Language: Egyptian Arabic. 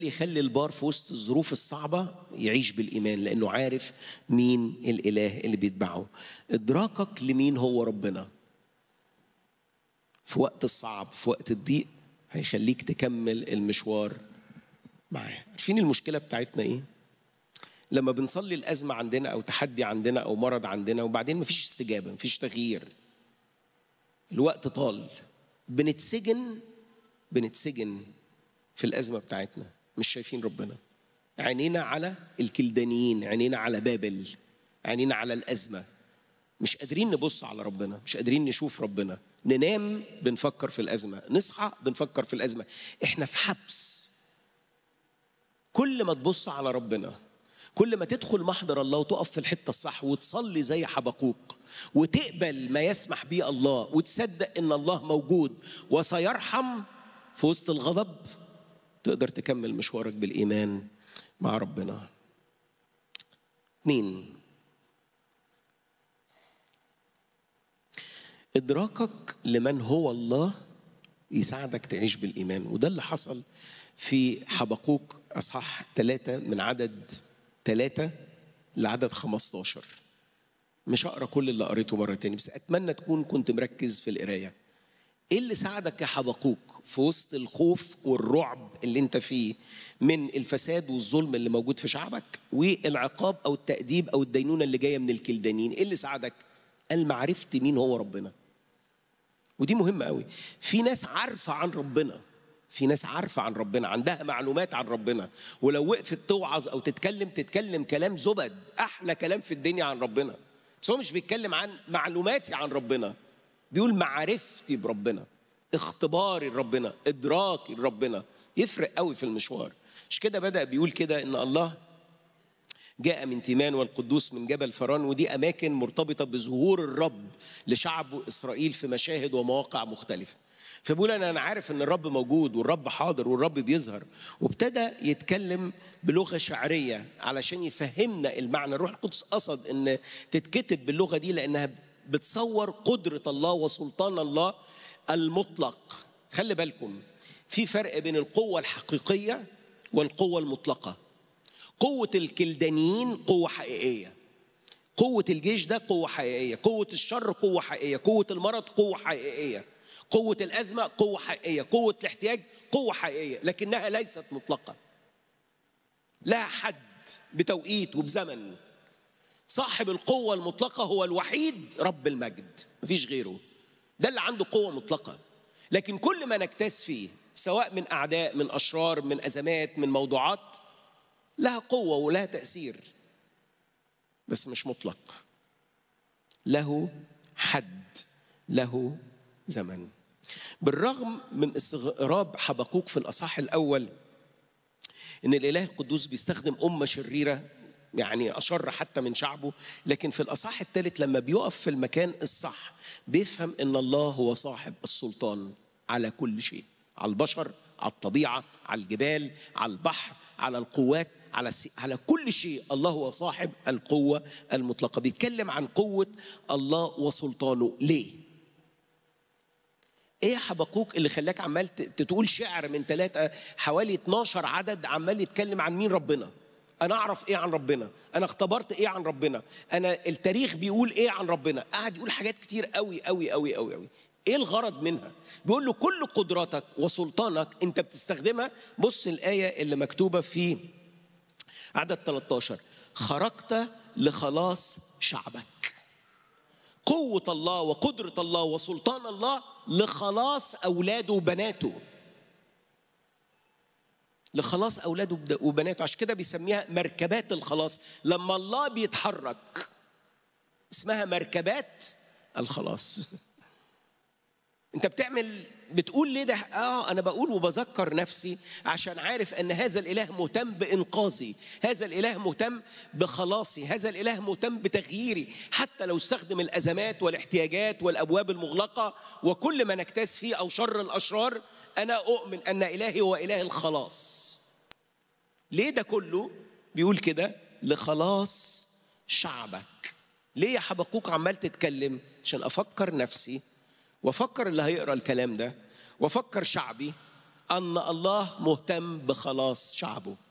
يخلي البار في وسط الظروف الصعبة يعيش بالإيمان لأنه عارف مين الإله اللي بيتبعه إدراكك لمين هو ربنا في وقت الصعب في وقت الضيق هيخليك تكمل المشوار معاه عارفين المشكلة بتاعتنا إيه؟ لما بنصلي الأزمة عندنا أو تحدي عندنا أو مرض عندنا وبعدين مفيش استجابة مفيش تغيير الوقت طال بنتسجن بنتسجن في الأزمة بتاعتنا مش شايفين ربنا عينينا على الكلدانيين عينينا على بابل عينينا على الأزمة مش قادرين نبص على ربنا مش قادرين نشوف ربنا ننام بنفكر في الأزمة نصحى بنفكر في الأزمة احنا في حبس كل ما تبص على ربنا كل ما تدخل محضر الله وتقف في الحتة الصح وتصلي زي حبقوق وتقبل ما يسمح به الله وتصدق ان الله موجود وسيرحم في وسط الغضب تقدر تكمل مشوارك بالإيمان مع ربنا اثنين إدراكك لمن هو الله يساعدك تعيش بالإيمان وده اللي حصل في حبقوق أصحاح ثلاثة من عدد ثلاثة لعدد 15 مش هقرا كل اللي قريته مرة تاني بس أتمنى تكون كنت مركز في القراية ايه اللي ساعدك يا حبقوق في وسط الخوف والرعب اللي انت فيه من الفساد والظلم اللي موجود في شعبك والعقاب او التأديب او الدينونة اللي جاية من الكلدانيين ايه اللي ساعدك قال معرفتي مين هو ربنا ودي مهمة قوي في ناس عارفة عن ربنا في ناس عارفة عن ربنا عندها معلومات عن ربنا ولو وقفت توعظ أو تتكلم تتكلم كلام زبد أحلى كلام في الدنيا عن ربنا بس هو مش بيتكلم عن معلوماتي عن ربنا بيقول معرفتي بربنا اختباري لربنا ادراكي لربنا يفرق قوي في المشوار مش كده بدا بيقول كده ان الله جاء من تيمان والقدوس من جبل فران ودي اماكن مرتبطه بظهور الرب لشعبه اسرائيل في مشاهد ومواقع مختلفه فبيقول انا انا عارف ان الرب موجود والرب حاضر والرب بيظهر وابتدى يتكلم بلغه شعريه علشان يفهمنا المعنى الروح القدس قصد ان تتكتب باللغه دي لانها بتصور قدرة الله وسلطان الله المطلق خلي بالكم في فرق بين القوة الحقيقية والقوة المطلقة قوة الكلدانيين قوة حقيقية قوة الجيش ده قوة حقيقية قوة الشر قوة حقيقية قوة المرض قوة حقيقية قوة الأزمة قوة حقيقية قوة الاحتياج قوة حقيقية لكنها ليست مطلقة لها حد بتوقيت وبزمن صاحب القوة المطلقة هو الوحيد رب المجد مفيش غيره ده اللي عنده قوة مطلقة لكن كل ما نجتاز فيه سواء من أعداء من أشرار من أزمات من موضوعات لها قوة ولها تأثير بس مش مطلق له حد له زمن بالرغم من استغراب حبقوق في الأصحاح الأول إن الإله القدوس بيستخدم أمة شريرة يعني أشر حتى من شعبه لكن في الأصحاح الثالث لما بيقف في المكان الصح بيفهم إن الله هو صاحب السلطان على كل شيء على البشر على الطبيعة على الجبال على البحر على القوات على السي... على كل شيء الله هو صاحب القوة المطلقة بيتكلم عن قوة الله وسلطانه ليه؟ ايه يا حبقوق اللي خلاك عمال تقول شعر من ثلاثة حوالي 12 عدد عمال يتكلم عن مين ربنا انا اعرف ايه عن ربنا انا اختبرت ايه عن ربنا انا التاريخ بيقول ايه عن ربنا قاعد يقول حاجات كتير قوي قوي قوي قوي قوي ايه الغرض منها بيقول له كل قدراتك وسلطانك انت بتستخدمها بص الايه اللي مكتوبه في عدد 13 خرجت لخلاص شعبك قوة الله وقدرة الله وسلطان الله لخلاص أولاده وبناته لخلاص اولاده وبناته عشان كده بيسميها مركبات الخلاص لما الله بيتحرك اسمها مركبات الخلاص انت بتعمل بتقول ليه ده اه انا بقول وبذكر نفسي عشان عارف ان هذا الاله مهتم بانقاذي هذا الاله مهتم بخلاصي هذا الاله مهتم بتغييري حتى لو استخدم الازمات والاحتياجات والابواب المغلقه وكل ما نجتاز فيه او شر الاشرار انا اؤمن ان الهي هو اله الخلاص ليه ده كله بيقول كده لخلاص شعبك ليه يا حبقوق عمال تتكلم عشان افكر نفسي وافكر اللي هيقرا الكلام ده وافكر شعبي ان الله مهتم بخلاص شعبه